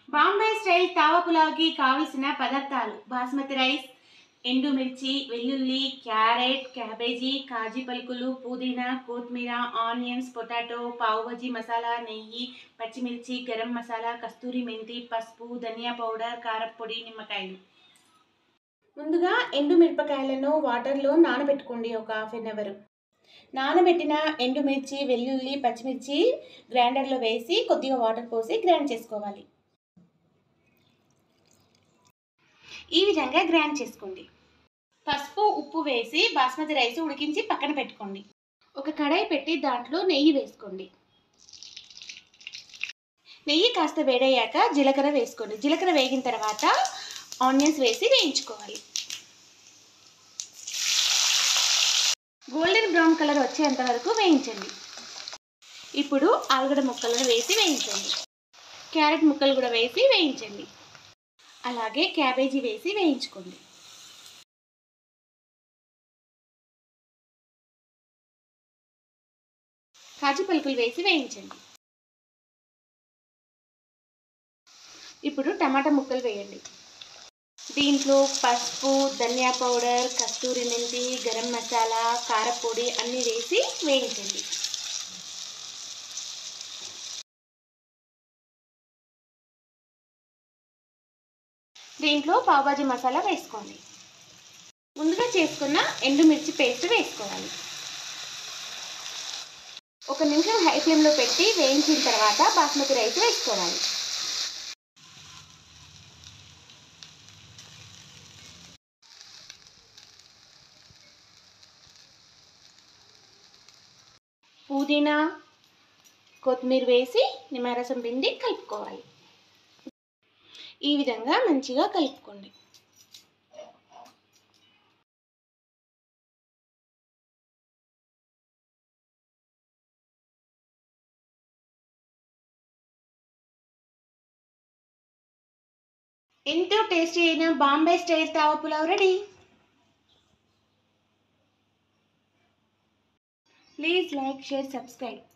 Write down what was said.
Bombay style తావా పులావ్కి కావలసిన పదార్థాలు basmati rice ఎండుమిర్చి వెల్లుల్లి క్యారెట్ క్యాబేజీ కాజీ పలుకులు పుదీనా కొత్తిమీర ఆనియన్స్ పొటాటో పావుబజీ మసాలా నెయ్యి పచ్చిమిర్చి గరం మసాలా కస్తూరి మెంతి పసుపు ధనియా పౌడర్ కారప్పొడి నిమ్మకాయలు ముందుగా ఎండు మిరపకాయలను వాటర్లో నానబెట్టుకోండి ఒక హాఫ్ అన్ అవర్ నానబెట్టిన ఎండుమిర్చి వెల్లుల్లి పచ్చిమిర్చి గ్రైండర్లో వేసి కొద్దిగా వాటర్ పోసి గ్రైండ్ చేసుకోవాలి ఈ విధంగా గ్రైండ్ చేసుకోండి పసుపు ఉప్పు వేసి బాస్మతి రైస్ ఉడికించి పక్కన పెట్టుకోండి ఒక కడాయి పెట్టి దాంట్లో నెయ్యి వేసుకోండి నెయ్యి కాస్త వేడయ్యాక జీలకర్ర వేసుకోండి జీలకర్ర వేగిన తర్వాత ఆనియన్స్ వేసి వేయించుకోవాలి గోల్డెన్ బ్రౌన్ కలర్ వచ్చేంత వరకు వేయించండి ఇప్పుడు ఆలుగడ్డ ముక్కలను వేసి వేయించండి క్యారెట్ ముక్కలు కూడా వేసి వేయించండి అలాగే క్యాబేజీ వేసి వేయించుకోండి కాజు పలుకులు వేసి వేయించండి ఇప్పుడు టమాటా ముక్కలు వేయండి దీంట్లో పసుపు ధనియా పౌడర్ కస్తూరి మెంతి గరం మసాలా కారపొడి అన్నీ వేసి వేయించండి దీంట్లో పావుబాజీ మసాలా వేసుకోండి ముందుగా చేసుకున్న ఎండుమిర్చి పేస్ట్ వేసుకోవాలి ఒక నిమిషం హై ఫ్లేమ్లో పెట్టి వేయించిన తర్వాత బాస్మతి రైస్ వేసుకోవాలి పుదీనా కొత్తిమీర వేసి నిమ్మరసం పిండి కలుపుకోవాలి ఈ విధంగా మంచిగా కలుపుకోండి ఎంతో టేస్టీ అయిన Bombay style tawa pulao ready please like share subscribe